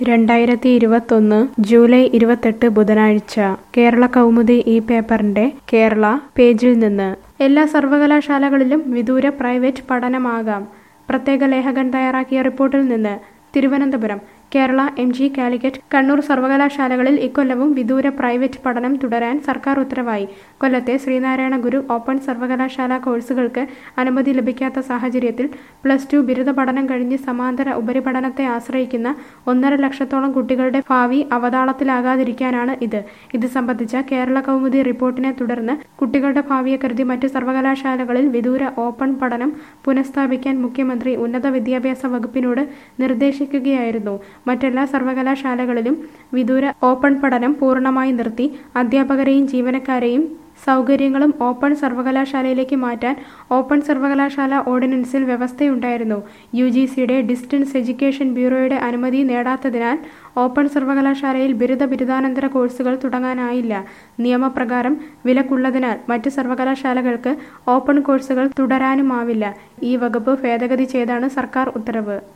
രണ്ടായിരത്തി ഇരുപത്തൊന്ന് ജൂലൈ ഇരുപത്തെട്ട് ബുധനാഴ്ച കേരള കൗമുദി ഈ പേപ്പറിന്റെ കേരള പേജിൽ നിന്ന് എല്ലാ സർവകലാശാലകളിലും വിദൂര പ്രൈവറ്റ് പഠനമാകാം പ്രത്യേക ലേഖകൻ തയ്യാറാക്കിയ റിപ്പോർട്ടിൽ നിന്ന് തിരുവനന്തപുരം കേരള എം ജി കാലിക്കറ്റ് കണ്ണൂർ സർവകലാശാലകളിൽ ഇക്കൊല്ലവും വിദൂര പ്രൈവറ്റ് പഠനം തുടരാൻ സർക്കാർ ഉത്തരവായി കൊല്ലത്തെ ശ്രീനാരായണ ഗുരു ഓപ്പൺ സർവകലാശാല കോഴ്സുകൾക്ക് അനുമതി ലഭിക്കാത്ത സാഹചര്യത്തിൽ പ്ലസ് ടു ബിരുദ പഠനം കഴിഞ്ഞ് സമാന്തര ഉപരിപഠനത്തെ ആശ്രയിക്കുന്ന ഒന്നര ലക്ഷത്തോളം കുട്ടികളുടെ ഭാവി അവതാളത്തിലാകാതിരിക്കാനാണ് ഇത് ഇത് സംബന്ധിച്ച കേരള കൗമുദി റിപ്പോർട്ടിനെ തുടർന്ന് കുട്ടികളുടെ ഭാവിയെ കരുതി മറ്റ് സർവകലാശാലകളിൽ വിദൂര ഓപ്പൺ പഠനം പുനഃസ്ഥാപിക്കാൻ മുഖ്യമന്ത്രി ഉന്നത വിദ്യാഭ്യാസ വകുപ്പിനോട് നിർദ്ദേശിക്കുകയായിരുന്നു മറ്റെല്ലാ സർവകലാശാലകളിലും വിദൂര ഓപ്പൺ പഠനം പൂർണ്ണമായി നിർത്തി അധ്യാപകരെയും ജീവനക്കാരെയും സൗകര്യങ്ങളും ഓപ്പൺ സർവകലാശാലയിലേക്ക് മാറ്റാൻ ഓപ്പൺ സർവകലാശാല ഓർഡിനൻസിൽ വ്യവസ്ഥയുണ്ടായിരുന്നു യു ജി സിയുടെ ഡിസ്റ്റൻസ് എഡ്യൂക്കേഷൻ ബ്യൂറോയുടെ അനുമതി നേടാത്തതിനാൽ ഓപ്പൺ സർവകലാശാലയിൽ ബിരുദ ബിരുദാനന്തര കോഴ്സുകൾ തുടങ്ങാനായില്ല നിയമപ്രകാരം വിലക്കുള്ളതിനാൽ മറ്റ് സർവകലാശാലകൾക്ക് ഓപ്പൺ കോഴ്സുകൾ തുടരാനുമാവില്ല ഈ വകുപ്പ് ഭേദഗതി ചെയ്താണ് സർക്കാർ ഉത്തരവ്